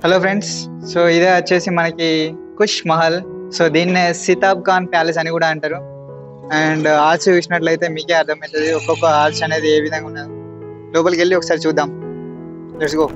hello friends so ఇదే వచ్చేసి మనకి కుష్ మహల్ సో దీన్నే సితాబ్ ఖాన్ ప్యాలెస్ అని కూడా అంటారు అండ్ ఆర్చ్ చూసినట్లయితే మీకే అర్థమవుతుంది ఒక్కొక్క ఆర్చ్ అనేది ఏ విధంగా ఉన్నది లోపలికి వెళ్ళి ఒకసారి చూద్దాం let's go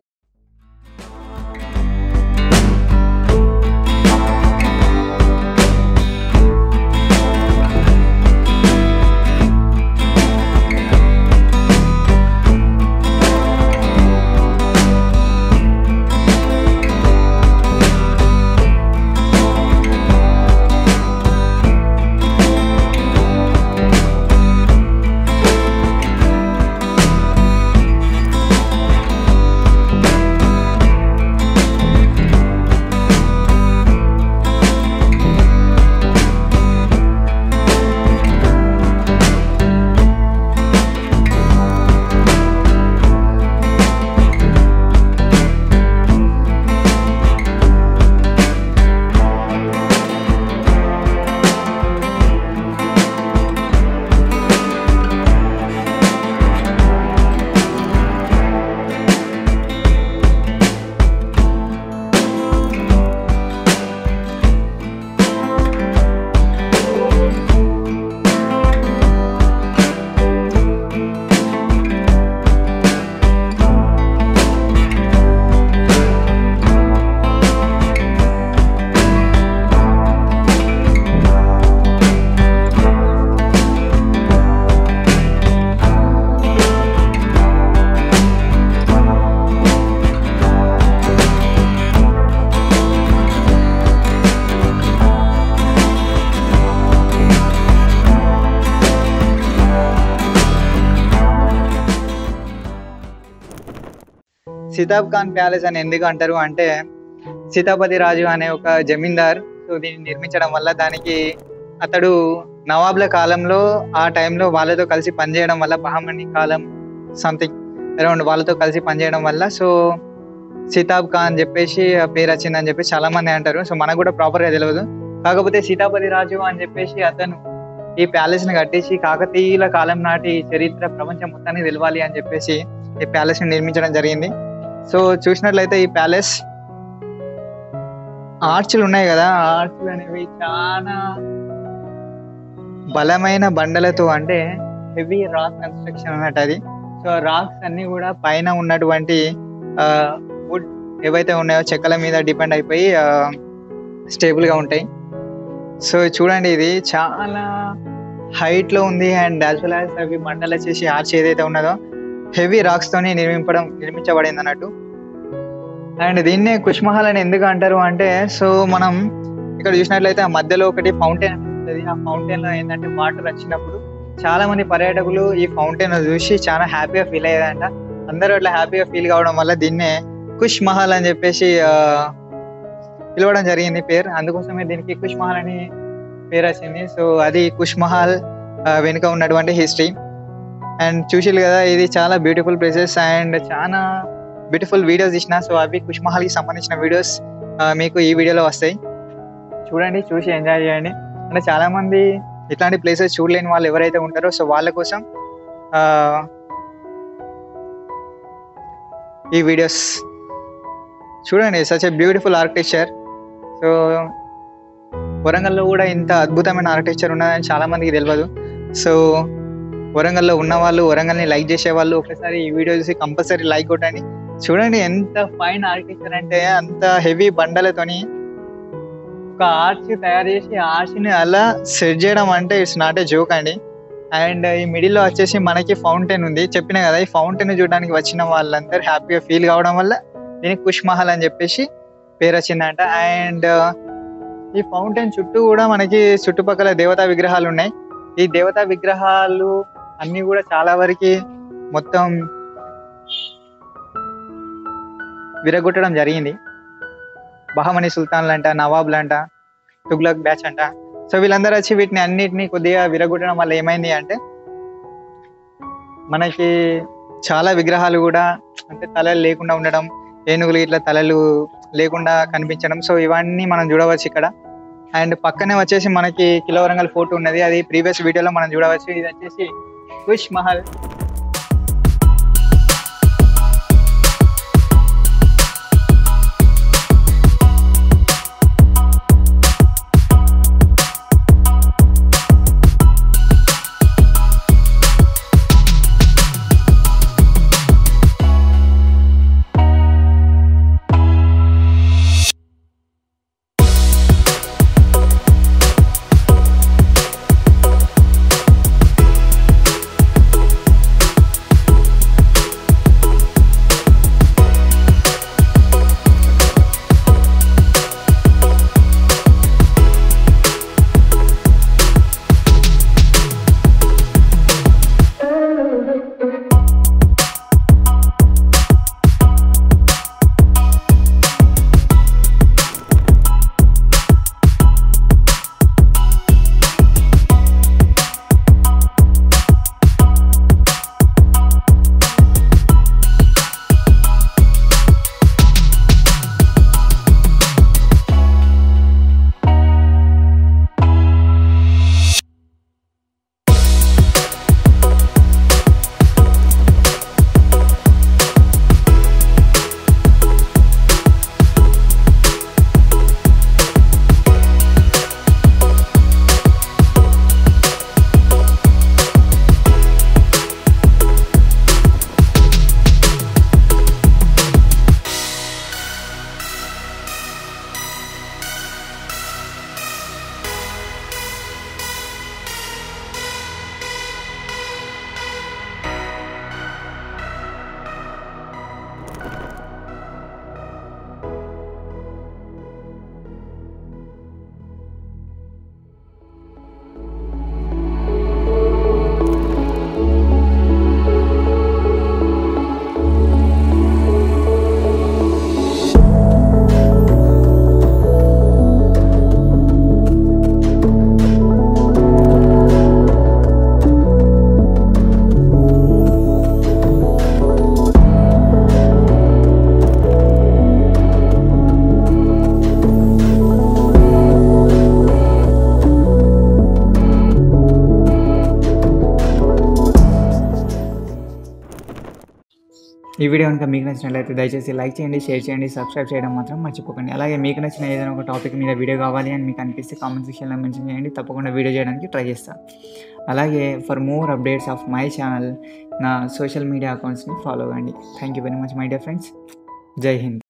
Sitab Khan palace అని ఎందుకు అంటారు అంటే సీతాపతి రాజు అనే ఒక జమీందార్ సో దీన్ని నిర్మించడం వల్ల దానికి అతడు నవాబ్ల కాలంలో ఆ టైంలో వాళ్ళతో కలిసి పనిచేయడం వల్ల బహమని కాలం సంథింగ్ అరౌండ్ వాళ్ళతో కలిసి పనిచేయడం వల్ల సో సీతాబ్ ఖాన్ అని చెప్పేసి ఆ పేరు వచ్చిందని చెప్పేసి చాలా మంది అంటారు సో మనకు కూడా ప్రాపర్ గా తెలియదు కాకపోతే సీతాపతి రాజు అని చెప్పేసి అతను ఈ ప్యాలెస్ ని కట్టేసి కాకతీయుల కాలం నాటి చరిత్ర ప్రపంచం మొత్తానికి తెలవాలి అని చెప్పేసి ఈ ప్యాలెస్ ని నిర్మించడం జరిగింది సో చూసినట్లయితే ఈ ప్యాలెస్ ఆర్చ్లు ఉన్నాయి కదా ఆ ఆర్చ్లు అనేవి చాలా బలమైన బండలతో అంటే హెవీ రాక్ కన్స్ట్రక్షన్ అన్నట్టు అది సో రాక్స్ అన్ని కూడా పైన ఉన్నటువంటి వుడ్ ఏవైతే ఉన్నాయో చెక్కల మీద డిపెండ్ అయిపోయి స్టేబుల్ గా ఉంటాయి సో చూడండి ఇది చాలా హైట్ లో ఉంది అండ్ యాజ్ వెల్ యాజ్ అవి బండలు వచ్చేసి ఆర్చ్ ఏదైతే ఉన్నదో హెవీ రాక్స్ తోని నిర్మింపడం నిర్మించబడింది అన్నట్టు అండ్ దీన్నే కుష్మహల్ అని ఎందుకు అంటారు అంటే సో మనం ఇక్కడ చూసినట్లయితే ఆ మధ్యలో ఒకటి ఫౌంటైన్ ఉంటుంది ఆ ఫౌంటైన్ లో ఏంటంటే వాటర్ వచ్చినప్పుడు చాలా మంది పర్యాటకులు ఈ ఫౌంటైన్ చూసి చాలా హ్యాపీగా ఫీల్ అయ్యేదంట అందరూ అట్లా హ్యాపీగా ఫీల్ కావడం వల్ల దీన్నే కుష్ మహల్ అని చెప్పేసి ఆ, పిలవడం జరిగింది పేరు అందుకోసమే దీనికి కుష్ మహల్ అని పేరు వచ్చింది సో అది కుష్ మహల్ ఆ, వెనుక ఉన్నటువంటి హిస్టరీ అండ్ చూసిరు కదా ఇది చాలా బ్యూటిఫుల్ ప్లేసెస్ అండ్ చాలా బ్యూటిఫుల్ వీడియోస్ ఇచ్చిన సో అవి కుష్ మహల్ కి సంబంధించిన వీడియోస్ మీకు ఈ వీడియోలో వస్తాయి చూడండి చూసి ఎంజాయ్ చేయండి అంటే చాలా మంది ఇట్లాంటి ప్లేసెస్ చూడలేని వాళ్ళు ఎవరైతే ఉంటారో సో వాళ్ళ కోసం ఆ, ఈ వీడియోస్ చూడండి such a beautiful architecture so వరంగల్లో కూడా ఇంత అద్భుతమైన ఆర్కిటెక్చర్ ఉన్నదని చాలా మందికి తెలియదు సో వరంగల్లో ఉన్న వాళ్ళు వరంగల్ని లైక్ చేసే వాళ్ళు ఒకసారి ఈ వీడియో చూసి కంపల్సరీ లైక్ కొట్టండి చూడండి ఎంత ఫైన్ ఆర్కిటెక్చర్ అంటే అంత హెవీ బండలతోని ఒక ఆర్చ్ తయారు చేసి ఆర్చ్ ని అలా సెట్ చేయడం అంటే ఇట్స్ నాట్ ఏ జోక్ అండి అండ్ ఈ మిడిల్ లో వచ్చేసి మనకి ఫౌంటైన్ ఉంది చెప్పిన కదా ఈ ఫౌంటైన్ చూడడానికి వచ్చిన వాళ్ళందరూ హ్యాపీగా ఫీల్ కావడం వల్ల దీనికి కుష్ మహల్ అని చెప్పేసి పేరు వచ్చిందంట అండ్ ఈ ఫౌంటైన్ చుట్టూ కూడా మనకి చుట్టుపక్కల దేవతా విగ్రహాలు ఉన్నాయి ఈ దేవతా విగ్రహాలు అన్ని కూడా చాలా వరకు మొత్తం విరగొట్టడం జరిగింది బహమని సుల్తాన్లు అంట నవాబులు అంట తుగ్లక్ బ్యాచ్ అంట సో వీళ్ళందరూ వచ్చి వీటిని అన్నిటిని కొద్దిగా విరగొట్టడం వల్ల ఏమైంది అంటే మనకి చాలా విగ్రహాలు కూడా అంటే తలలు లేకుండా ఉండడం ఏనుగులు ఇట్లా తలలు లేకుండా కనిపించడం సో ఇవన్నీ మనం చూడవచ్చు ఇక్కడ అండ్ పక్కనే వచ్చేసి మనకి కిలో వరంగల్ ఫోర్ట్ ఉన్నది అది ప్రీవియస్ వీడియోలో మనం చూడవచ్చు ఇది వచ్చేసి కుష్ మహల్ ఈ వీడియో కనుక మీకు నచ్చినట్లయితే దయచేసి లైక్ చేయండి షేర్ చేయండి సబ్స్క్రైబ్ చేయడం మాత్రం మర్చిపోకండి అలాగే మీకు నచ్చిన ఏదైనా ఒక టాపిక్ మీద వీడియో కావాలి అని మీకు అనిపిస్తే కామెంట్ సెక్షన్లో మెన్షన్ చేయండి తప్పకుండా వీడియో చేయడానికి ట్రై చేస్తాను అలాగే for more updates of my channel నా సోషల్ మీడియా అకౌంట్స్ని ఫాలో అవ్వండి thank you very much my dear friends జై హింద్